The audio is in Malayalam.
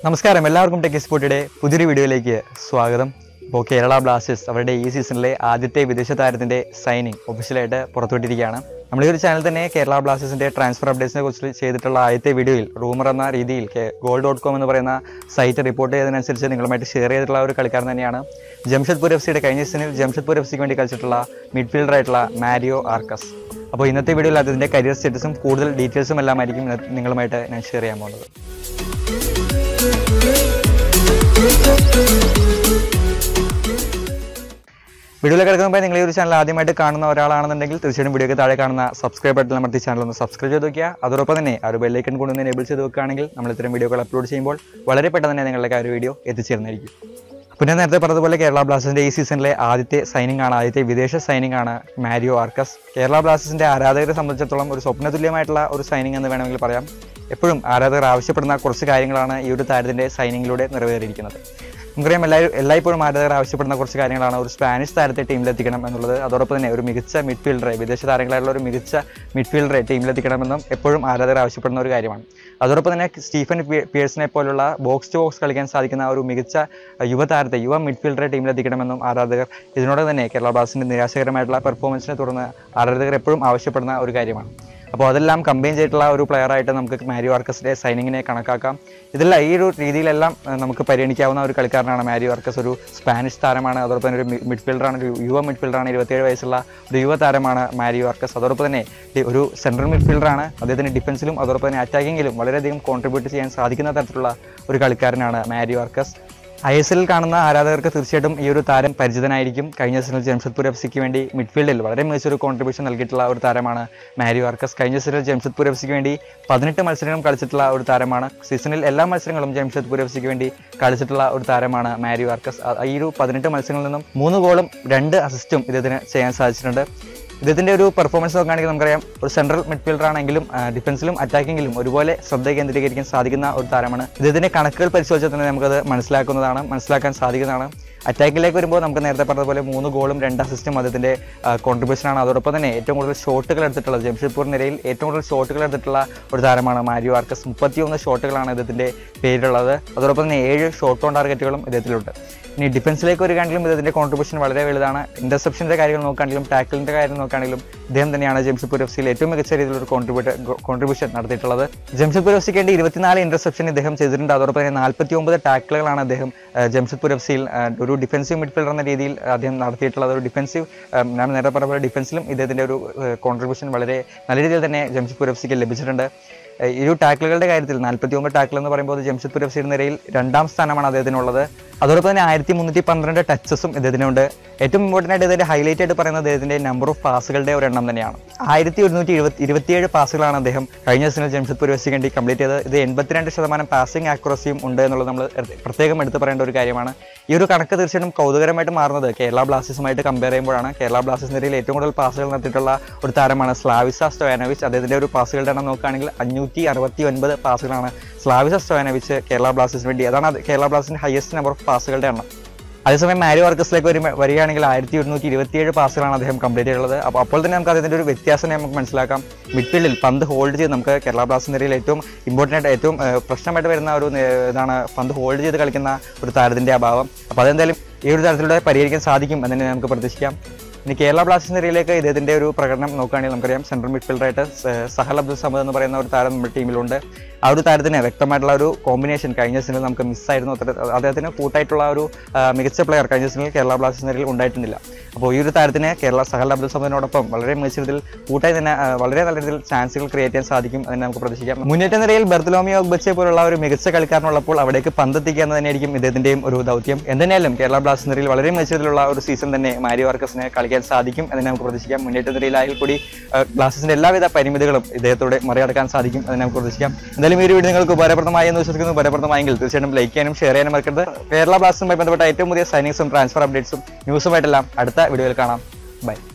നമസ്കാരം എല്ലാവർക്കും ടെക് സ്പോട്ടിയുടെ പുതിയൊരു വീഡിയോയിലേക്ക് സ്വാഗതം ഇപ്പോൾ കേരള ബ്ലാസ്റ്റേഴ്സ് അവരുടെ ഈ സീസണിലെ ആദ്യത്തെ വിദേശ താരത്തിൻ്റെ സൈനിങ് ഒഫീഷ്യലായിട്ട് പുറത്തുവിട്ടിരിക്കുകയാണ് നമ്മൾ ഈ ഒരു ചാനൽ തന്നെ കേരള ബ്ലാസ്റ്റേഴ്സിൻ്റെ ട്രാൻസ്ഫർ അപ്ഡേറ്റ്സിനെ കുറിച്ച് ചെയ്തിട്ടുള്ള ആദ്യത്തെ വീഡിയോയിൽ റൂമർ എന്ന രീതിയിൽ ഗോൾ ഡോട്ട് കോം എന്ന് പറയുന്ന സൈറ്റ് റിപ്പോർട്ട് ചെയ്തതിനനുസരിച്ച് നിങ്ങളുമായിട്ട് ഷെയർ ചെയ്തിട്ടുള്ള ഒരു കളിക്കാരൻ തന്നെയാണ് ജംഷഡ്പൂർ എഫ് സിയുടെ കഴിഞ്ഞ സീസണിൽ ജംഷഡ്പൂർ എഫ് സിക്ക് വേണ്ടി കളിച്ചിട്ടുള്ള മിഡ്ഫീൽഡർ ആയിട്ടുള്ള മാരിയോ ആർക്കസ് അപ്പോൾ ഇന്നത്തെ വീഡിയോയിൽ അതിൻ്റെ കരിയർ സ്റ്റാറ്റസും കൂടുതൽ ഡീറ്റെയിൽസും എല്ലാമായിരിക്കും ഇന്നത്തെ നിങ്ങളുമായിട്ട് ഞാൻ ഷെയർ ചെയ്യാൻ പോകുന്നത് വീഡിയോയിൽ കിടക്കുമ്പോൾ നിങ്ങൾ ഈ ഒരു ചാനൽ ആദ്യമായിട്ട് കാണുന്ന ഒരാളാണെന്നുണ്ടെങ്കിൽ തീർച്ചയായിട്ടും വീഡിയോക്ക് താഴെ കാണുന്ന സബ്സ്ക്രൈബ് ബട്ടൺ അമർത്തി ചാനൽ ഒന്ന് സബ്സ്ക്രൈബ് ചെയ്ത് വെക്കുക അതോടൊപ്പം തന്നെ ആ ഒരു ബെല്ലൈക്കൺ കൊണ്ട് ഒന്ന് എനേബിൾ ചെയ്ത് വെക്കുകയാണെങ്കിൽ നമ്മൾ ഇത്തരം വീഡിയോകൾ അപ്ലോഡ് ചെയ്യുമ്പോൾ വളരെ പെട്ടെന്ന് തന്നെ നിങ്ങളുടെ ആ ഒരു വീഡിയോ എത്തിച്ചേർന്നായിരിക്കും പിന്നെ നേരത്തെ പറഞ്ഞതുപോലെ കേരള ബ്ലാസ്റ്റേഴ്സിന്റെ ഈ സീസണിലെ ആദ്യത്തെ സൈനിങ് ആണ് ആദ്യത്തെ വിദേശ സൈനിങ് ആണ് മാരിയോ ആർക്കസ് കേരള ബ്ലാസ്റ്റേഴ്സിന്റെ ആരാധകരെ സംബന്ധിച്ചിടത്തോളം ഒരു സ്വപ്നതുല്യമായിട്ടുള്ള ഒരു സൈനിങ് എന്ന് വേണമെങ്കിൽ പറയാം എപ്പോഴും ആരാധകർ ആവശ്യപ്പെടുന്ന കുറച്ച് കാര്യങ്ങളാണ് ഈ ഒരു താരത്തിന്റെ സൈനിങ്ങിലൂടെ നിറവേറിയിരിക്കുന്നത് നമുക്കറിയാം എല്ലാവരും എല്ലായ്പ്പോഴും ആരാധകർ ആവശ്യപ്പെടുന്ന കുറച്ച് കാര്യങ്ങളാണ് ഒരു സ്പാനിഷ് താരത്തെ ടീമിലെത്തിക്കണം എന്നുള്ളത് അതോടൊപ്പം തന്നെ ഒരു മികച്ച മിഡ്ഫീൽഡറെ വിദേശ താരങ്ങളായിട്ടുള്ള ഒരു മികച്ച മിഡ്ഫീൽഡറെ ടീമിലെത്തിക്കണമെന്നും എപ്പോഴും ആരാധകർ ആവശ്യപ്പെടുന്ന ഒരു കാര്യമാണ് അതോടൊപ്പം തന്നെ സ്റ്റീഫൻ പി- പിയേഴ്സിനെ പോലുള്ള ബോക്സ് ടു ബോക്സ് കളിക്കാൻ സാധിക്കുന്ന ഒരു മികച്ച അഹ്, യുവതാരത്തെ യുവ മിഡ്ഫീൽഡറെ ടീമിലെത്തിക്കണമെന്നും ആരാധകർ ഇതിനോട് തന്നെ കേരള ബ്ലാസ്റ്റിന്റെ നിരാശകരമായിട്ടുള്ള പെർഫോമൻസിനെ തുടർന്ന് ആരാധകർ എപ്പോഴും ആവശ്യപ്പെടുന്ന ഒരു കാര്യമാണ് അപ്പോൾ അതെല്ലാം കമ്പൈൻ ചെയ്തിട്ടുള്ള ഒരു player ആയിട്ട് നമുക്ക് മാരിയോ ആർക്കസിന്റെ സൈനിങ്ങിനെ കണക്കാക്കാം ഇതെല്ലാം ഈ ഒരു രീതിയിലെല്ലാം അഹ്, നമുക്ക് പരിഗണിക്കാവുന്ന ഒരു കളിക്കാരനാണ് മാരിയോ ആർക്കസ് ഒരു സ്പാനിഷ് താരമാണ് അതോടൊപ്പം തന്നെ ഒരു മിഡ്ഫീൽഡറാണ് ഒരു യുവ മിഡ്ഫീൽഡറാണ് ഇരുപത്തിയേഴ് വയസ്സുള്ള ഒരു യുവ താരമാണ് മാരിയോ ആർക്കസ് അതോടൊപ്പം തന്നെ ഡി- ഒരു സെൻട്രൽ മിഡ്ഫീൽഡറാണ് അദ്ദേഹത്തിന് ഡിഫൻസിലും അതോടൊപ്പം തന്നെ അറ്റാക്കിങ്ങിലും വളരെയധികം കോൺട്രിബ്യൂട്ട് ചെയ്യാൻ സാധിക്കുന്ന തരത്തിലുള്ള ഒരു കളിക്കാരനാണ് മാരിയോ ആർക്കസ് ഐ എസ് എല്ലിൽ കാണുന്ന ആരാധകർക്ക് തീർച്ചയായിട്ടും ഈ ഒരു താരം പരിചിതനായിരിക്കും കഴിഞ്ഞ സീസണിൽ ജംഷഡ്പൂർ എഫ് സിക്ക് വേണ്ടി മിഡ്ഫീൽഡിൽ വളരെ മികച്ച ഒരു കോൺട്രിബ്യൂഷൻ നൽകിയിട്ടുള്ള ഒരു താരമാണ് മാരിയോ ആർക്കസ് കഴിഞ്ഞ സീസണിൽ ജംഷഡ്പൂർ എഫ് സിക്ക് വേണ്ടി പതിനെട്ട് മത്സരങ്ങളും കളിച്ചിട്ടുള്ള ഒരു താരമാണ് സീസണിൽ എല്ലാ മത്സരങ്ങളും ജംഷഡ്പൂർ എഫ് സിക്ക് വേണ്ടി കളിച്ചിട്ടുള്ള ഒരു താരമാണ് മാരിയോ ആർക്കസ് ആ- ഈ ഒരു പതിനെട്ട് മത്സരങ്ങളിൽ നിന്നും മൂന്ന് ഗോളും രണ്ട് അസിസ്റ്റും ഇദ്ദേഹത്തിന് ചെയ്യാൻ സാധിച്ചിട്ടുണ്ട് ഇദ്ദേഹത്തിന്റെ ഒരു പെർഫോമൻസ് നോക്കുകയാണെങ്കിൽ നമുക്കറിയാം ഒരു സെൻട്രൽ മിഡ്ഫീൽഡർ ആണെങ്കിലും ആ, ഡിഫൻസിലും അറ്റാക്കിങ്ങിലും ഒരുപോലെ ശ്രദ്ധ കേന്ദ്രീകരിക്കാൻ സാധിക്കുന്ന ഒരു താരമാണ് ഇദ്ദേഹത്തിന്റെ കണക്കുകൾ പരിശോധിച്ചാൽ തന്നെ നമുക്കത് മനസ്സിലാക്കുന്നതാണ് മനസ്സിലാക്കാൻ സാധിക്കുന്നതാണ് അറ്റാക്കിലേക്ക് വരുമ്പോൾ നമുക്ക് നേരത്തെ പറഞ്ഞതുപോലെ മൂന്ന് ഗോളും രണ്ട് അസിസ്റ്റും അദ്ദേഹത്തിന്റെ കോൺട്രിബ്യൂഷൻ ആണ് അതോടൊപ്പം തന്നെ ഏറ്റവും കൂടുതൽ ഷോട്ടുകൾ എടുത്തിട്ടുള്ളത് ജംഷഡ്പൂർ നിരയിൽ ഏറ്റവും കൂടുതൽ ഷോട്ടുകൾ എടുത്തിട്ടുള്ള ഒരു താരമാണ് മാരിയോ ആർക്കസ് മുപ്പത്തിയൊന്ന് ഷോട്ടുകളാണ് ഇദ്ദേഹത്തിന്റെ പേരിലുള്ളത് അതോടൊപ്പം തന്നെ ഏഴ് ഷോട്ട് ഓൺ ടാർഗറ്റുകളും ഇദ്ദേഹത്തിലുണ്ട് ഇനി ഡിഫൻസിലേക്ക് വരികയാണെങ്കിലും ഇദ്ദേഹത്തിന്റെ കോൺട്രിബ്യൂഷൻ വളരെ വലുതാണ് ഇന്റർസെപ്ഷന്റെ കാര്യങ്ങൾ നോക്കുകയാണെങ്കിലും ടാക്കിളിന്റെ കാര്യം നോക്കുകയാണെങ്കിലും ഇദ്ദേഹം തന്നെയാണ് ജംഷഡ്പൂർ എഫ് സിയിൽ ഏറ്റവും മികച്ച രീതിയിലുള്ള കോൺട്രിബ്യൂട്ട് കോൺട്രിബ്യൂഷൻ നടത്തിയിട്ടുള്ളത് ജംഷഡ്പൂർ എഫ് സിക്ക് വേണ്ടി ഇരുപത്തിനാല് ഇന്റർസെപ്ഷൻ ഇദ്ദേഹം ചെയ്തിട്ടുണ്ട് അതോടൊപ്പം തന്നെ നാൽപ്പത്തി ഒമ്പത് ടാക്കിളുകളാണ് അദ്ദേഹം ആ, ജംഷഡ്പൂർ എഫ് സിയിൽ ആ, ഒരു ഡിഫൻസീവ് മിഡ്ഫീൽഡർ എന്ന രീതിയിൽ അദ്ദേഹം നടത്തിയിട്ടുള്ളത് ഒരു ഡിഫൻസീവ് ഞാൻ നേരത്തെ പറഞ്ഞ പോലെ ഡിഫൻസിലും ഇദ്ദേഹത്തിന്റെ ഒരു കോൺട്രിബ്യൂഷൻ വളരെ നല്ല രീതിയിൽ തന്നെ ജംഷഡ്പൂർ എഫ് സിക്ക് ലഭിച്ചിട്ടുണ്ട് ഏഹ് ഈ ഒരു ടാക്കിളുകളുടെ കാര്യത്തിൽ നാൽപ്പത്തി ഒമ്പത് ടാക്കിൾ എന്ന് പറയുമ്പോൾ അത് ജംഷഡ്പൂർ എഫ് സിയുടെ നിരയിൽ രണ്ടാം സ്ഥാനമാണ് അദ്ദേഹത്തിനുള്ളത് അതോടൊപ്പം തന്നെ ആയിരത്തി മുന്നൂറ്റി പന്ത്രണ്ട് ടച്ചസും ഇദ്ദേഹത്തിനുണ്ട് ഏറ്റവും ഇമ്പോർട്ടൻ്റ് ആയിട്ട് ഇതിന്റെ ഹൈലൈറ്റ് ആയിട്ട് പറയുന്നത് അദ്ദേഹത്തിന്റെ നമ്പർ ഓഫ് പാസുകളുടെ ഒരു എണ്ണം തന്നെയാണ് ആയിരത്തി ഒരുന്നൂറ്റി ഇരുപത്തി ഇരുപത്തിയേഴ് പാസുകളാണ് അദ്ദേഹം കഴിഞ്ഞ സീസണിൽ ജംഷഡ്പൂർ എഫ് സിക്ക് വേണ്ടി കംപ്ലീറ്റ് ചെയ്തത് ഇത് എൺപത്തിരണ്ട് ശതമാനം പാസിംഗ് ആക്യുറസിയും ഉണ്ട് എന്നുള്ളത് നമ്മൾ പ്രത്യേകം എടുത്തു പറയേണ്ട ഒരു കാര്യമാണ് ഈ ഒരു കണക്ക് തീർച്ചയായിട്ടും കൗതുകരമായിട്ട് മാറുന്നത് കേരള ബ്ലാസ്റ്റേഴ്സുമായിട്ട് കമ്പയർ ചെയ്യുമ്പോഴാണ് കേരള ബ്ലാസ്റ്റേഴ്സ് നിരയിൽ ഏറ്റവും കൂടുതൽ പാസുകൾ നടത്തിയിട്ടുള്ള ഒരു താരമാണ് സ്ലാവിസ സ്റ്റോയാനോവിച്ച് അദ്ദേഹത്തിന്റെ ഒരു പാസുകളുടെ എണ്ണം നോക്കുകയാണെങ്കിൽ അഞ്ഞൂറ്റി അറുപത്തി ഒൻപത് പാസുകളാണ് സ്ലാവിസ സ്റ്റോയാനോവിച്ച് കേരള ബ്ലാസ്റ്റേഴ്സിന് വേണ്ടി അതാണ് അത് കേരള ബ്ലാസ്റ്റേഴ്സിന്റെ ഹയസ്റ്റ് നമ്പർ ഓഫ് പാസുകളുടെ എണ്ണം അതേസമയം മാരിയോ വർക്കസിലേക്ക് വരും വരികയാണെങ്കിൽ ആയിരത്തി ഒരുന്നൂറ്റി ഇരുപത്തിയേഴ് പാസുകളാണ് അദ്ദേഹം കംപ്ലീറ്റ് ചെയ്തിട്ടുള്ളത് അപ്പോൾ അപ്പോൾ തന്നെ നമുക്ക് അതിൻ്റെ ഒരു വ്യത്യാസം നമുക്ക് മനസ്സിലാക്കാം മിഡ്ഫീൽഡിൽ പന്ത് ഹോൾഡ് ചെയ്ത് നമുക്ക് കേരള ബ്ലാസ്റ്റേഴ്സ് നിരയിൽ ഏറ്റവും ഇമ്പോർട്ടൻ്റ് ആയിട്ട് ഏറ്റവും ഏഹ്, പ്രശ്നമായിട്ട് വരുന്ന ഒരു നേ- ഇതാണ് പന്ത് ഹോൾഡ് ചെയ്ത് കളിക്കുന്ന ഒരു താരത്തിൻ്റെ അഭാവം അപ്പോൾ അതെന്തായാലും ഈ ഒരു തരത്തിലൂടെ പരിഹരിക്കാൻ സാധിക്കും എന്ന് തന്നെ നമുക്ക് പ്രതീക്ഷിക്കാം ഇനി കേരള ബ്ലാസ്റ്റേഴ്സ് നിരയിലേക്ക് ഇദ്ദേഹത്തിന്റെ ഒരു പ്രകടനം നോക്കുകയാണെങ്കിൽ നമുക്കറിയാം സെൻട്രൽ മിഡ്ഫീൽഡറായിട്ട് സ- സഹൽ അബ്ദുൽ സമദ് എന്ന് പറയുന്ന ഒരു താരം നമ്മുടെ ടീമിലുണ്ട് ആ ഒരു താരത്തിന് വ്യക്തമായിട്ടുള്ള ഒരു കോമ്പിനേഷൻ കഴിഞ്ഞ സീസണിൽ നമുക്ക് മിസ്സായിരുന്നു അത്ര- അദ്ദേഹത്തിന് കൂട്ടായിട്ടുള്ള ഒരു ആ, മികച്ച പ്ലെയർ കഴിഞ്ഞ സീസണിൽ കേരള ബ്ലാസ്റ്റേഴ്സ് നിരയിൽ ഉണ്ടായിരുന്നില്ല അപ്പോൾ ഈ ഒരു താരത്തിന് കേരള സഹൽ അബ്ദുൽ സമദിനോടൊപ്പം വളരെ മികച്ച രീതിയിൽ കൂട്ടായി തന്നെ ആ, വളരെ നല്ല രീതിയിൽ ചാൻസുകൾ ക്രിയേറ്റ് ചെയ്യാൻ സാധിക്കും എന്ന് നമുക്ക് പ്രതീക്ഷിക്കാം മുന്നേറ്റ നിരയിൽ ബർത്തലോമിയോ ഒഗ്ബച്ചെ പോലുള്ള ഒരു മികച്ച കളിക്കാരനുള്ളപ്പോൾ അവിടേക്ക് പന്തെത്തിക്കുക എന്ന് തന്നെയായിരിക്കും ഇദ്ദേഹത്തിന്റെയും ഒരു ദൗത്യം എന്തിനായാലും കേരള ബ്ലാസ്റ്റേഴ്സ് നിരയിൽ വളരെ മികച്ച രീതിയിലുള്ള ഒരു സീസൺ തന്നെ മാരിയോ വർക്കസിനെ കളിക്കാൻ സാധിക്കും എന്ന് നമുക്ക് പ്രതീക്ഷിക്കാം മുന്നേറ്റ നിരയിലായാൽ കൂടി ആ, ബ്ലാസ്റ്റേഴ്സിന്റെ എല്ലാവിധ പരിമിതികളും ഇദ്ദേഹത്തോടെ മറികടക്കാൻ സാധിക്കും എന്ന് നമുക്ക് പ്രതീക്ഷിക്കാം എന്തായാലും ഈ ഒരു വീഡിയോ നിങ്ങൾക്ക് ഉപകാരപ്രദമായി എന്ന് വിശ്വസിക്കുന്നു ഉപകാരപ്രദമായെങ്കിൽ തീർച്ചയായിട്ടും ലൈക്ക് ചെയ്യാനും ഷെയർ ചെയ്യാനും മറക്കരുത് കേരള ബ്ലാസ്റ്റേഴ്സുമായി ബന്ധപ്പെട്ട ഏറ്റവും പുതിയ സൈനിങ്സും ട്രാൻസ്ഫർ അപ്ഡേറ്റ്സും ന്യൂസുമായിട്ടെല്ലാം അടുത്ത വീഡിയോയിൽ കാണാം ബൈ